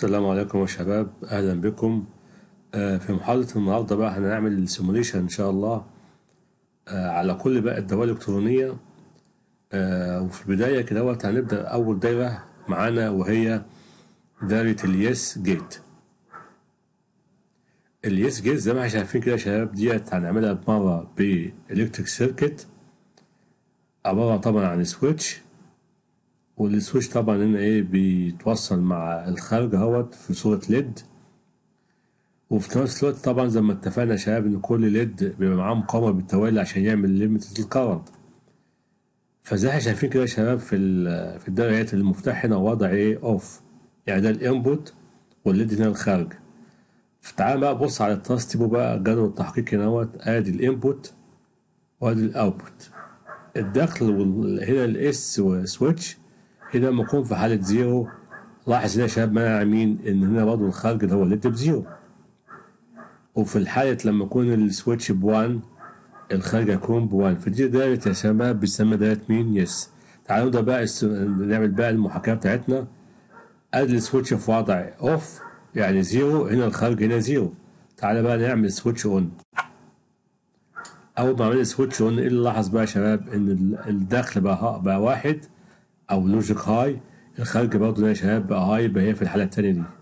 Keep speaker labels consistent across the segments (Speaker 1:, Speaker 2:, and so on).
Speaker 1: السلام عليكم يا شباب اهلا بكم آه، في محاضرة النهاردة بقى هنعمل سيموليشن ان شاء الله آه، على كل بقى الدوائر الالكترونية آه، وفي البداية كده وقت هنبدأ اول دايرة معانا وهي دايرة اليس جيت اليس جيت زي ما احنا شايفين كده يا شباب ديت هنعملها مرة بإلكتريك سيركت عبارة طبعا عن سويتش والسويتش طبعا هنا ايه بيتوصل مع الخارج اهوت في صورة ليد وفي نفس الوقت طبعا زي ما اتفقنا يا شباب ان كل ليد بيبقى معاه مقاومة بالتوالي عشان يعمل ليميتد الكرنت فزي احنا شايفين كده يا شباب في ال في الدايرة المفتاح هنا وضع ايه اوف يعني ده الانبوت والليد هنا الخارج فتعال بقى بص على التراستيبو بقى جدول التحقيق هنا اهوت ادي الانبوت وادي الاوتبوت الدخل وال- هنا الاس سويتش هنا لما يكون في حالة زيرو لاحظ هنا يا شباب منع مين ان هنا برضه الخارج اللي هو الليد بزيرو وفي الحالة لما يكون السويتش بوان الخارج هيكون بوان فدي دايرة يا شباب بيسمى دايرة مين يس تعالوا نبدأ بقى الس- نعمل بقى المحاكاة بتاعتنا ادي السويتش في وضع اوف يعني زيرو هنا الخارج هنا زيرو تعالى بقى نعمل سويتش اون اول ما عملنا سويتش اون ايه اللي لاحظ بقى يا شباب ان ال- الدخل بقى بقى واحد او لوجيك هاي الخارج برضه يا شباب بقى هاي يبقى هي في الحالة التانية دي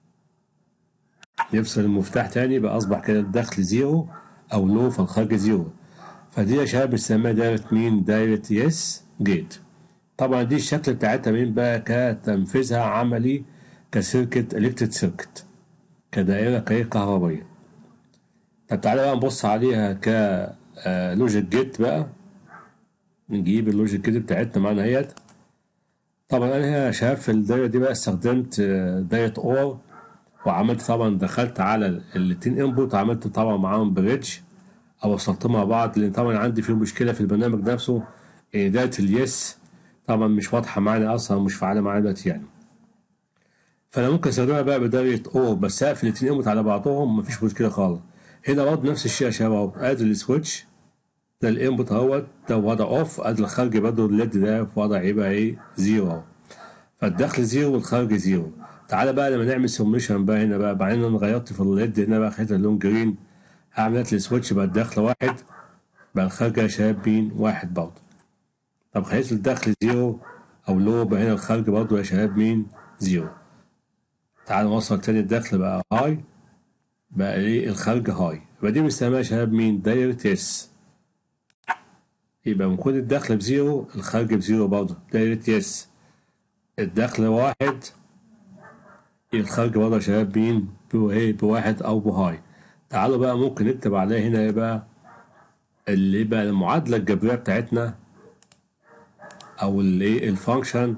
Speaker 1: نفصل المفتاح تاني بقى اصبح كده الدخل زيرو او لو فالخارج زيرو فدي يا شباب بنسميها دايرة مين دايرة يس جيت طبعا دي الشكل بتاعتها مين بقى كتنفيذها عملي كسيركت الكتريك سيركت كدائرة كهي كهربائية طب تعالى بقى نبص عليها ك آه، لوجيك جيت بقى نجيب اللوجيك جيت بتاعتنا معانا اهيت طبعا انا هنا يا شباب في الدايره دي بقى استخدمت آه، دايره اور وعملت طبعا دخلت على الاتنين انبوت عملت طبعا معاهم بريدج او وصلتهم مع بعض لان طبعا عندي في مشكله في البرنامج نفسه ان دايره اليس طبعا مش واضحه معانا اصلا مش فعاله معانا دلوقتي يعني فانا ممكن استخدمها بقى بدايره اور بس اقفل الاتنين انبوت على بعضهم مفيش مشكله خالص هنا برضه نفس الشيء يا شباب اهو ادي السويتش ده الانبوت اهوت ده وضع اوف ادي الخارج برضه الليد ده في وضع ايه بقى ايه زيرو اهو فالدخل زيرو والخارج زيرو تعالى بقى لما نعمل سميشن بقى هنا بقى بعدين انا غيرت في الليد هنا بقى خليتها لون جرين عملت السويتش بقى الدخل واحد بقى الخارج يا شباب مين واحد برضه طب خليت الدخل زيرو او لو بقى هنا الخارج برضه يا شباب مين زيرو تعال نوصل تاني الدخل بقى هاي بقى ايه الخارج هاي يبقى دي بنسميها يا شباب مين دايرة يس يبقى بنكون الدخل بزيرو الخارج بزيرو برضه دايرة يس الدخل واحد الخارج برضه يا شباب مين بو- ايه بواحد او بهاي تعالوا بقى ممكن نكتب عليها هنا ايه بقى اللي بقى المعادلة الجبرية بتاعتنا او الايه الفانكشن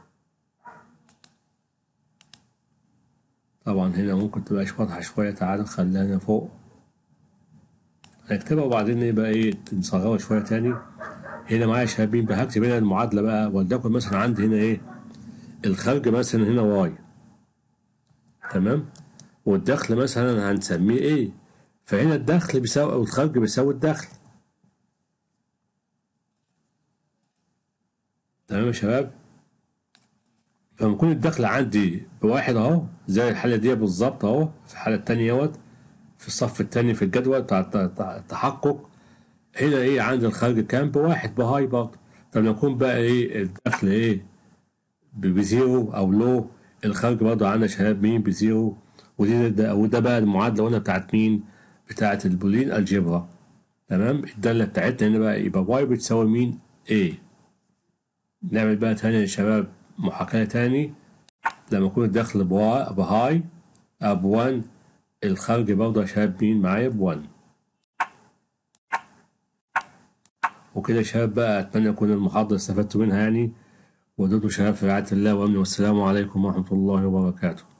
Speaker 1: طبعا هنا ممكن تبقاش واضحة شوية تعال نخليها هنا فوق هنكتبها وبعدين يبقى ايه نصغرها شوية تاني هنا معايا شبابين بقى هكتب هنا المعادلة بقى ولتكن مثلا عندي هنا ايه الخارج مثلا هنا واي تمام والدخل مثلا هنسميه ايه فهنا الدخل بيساوي او الخارج بيساوي الدخل تمام يا شباب فلما يكون الدخل عندي بواحد اهو زي الحالة دي بالظبط اهو في الحالة التانية اهوت في الصف التاني في الجدول بتاع الت- الت- التحقق هنا ايه عند الخارج كام بواحد بهاي برضه طب لما يكون بقى ايه الدخل ايه ب- بزيرو او لو الخارج برضه عندنا شباب مين بزيرو ودي ده وده بقى المعادله هنا بتاعت مين بتاعت البولين الجبرا تمام الداله بتاعتنا هنا بقى يبقى واي بتساوي مين ايه نعمل بقى تاني يا شباب محاكاة تاني لما يكون الدخل بوا- بهاي أو بوان الخارج برضه يا شباب مين معايا بوان وكده يا شباب بقى أتمنى يكون المحاضرة استفدتوا منها يعني ودمتم شباب في رعاية الله وأمنه والسلام عليكم ورحمة الله وبركاته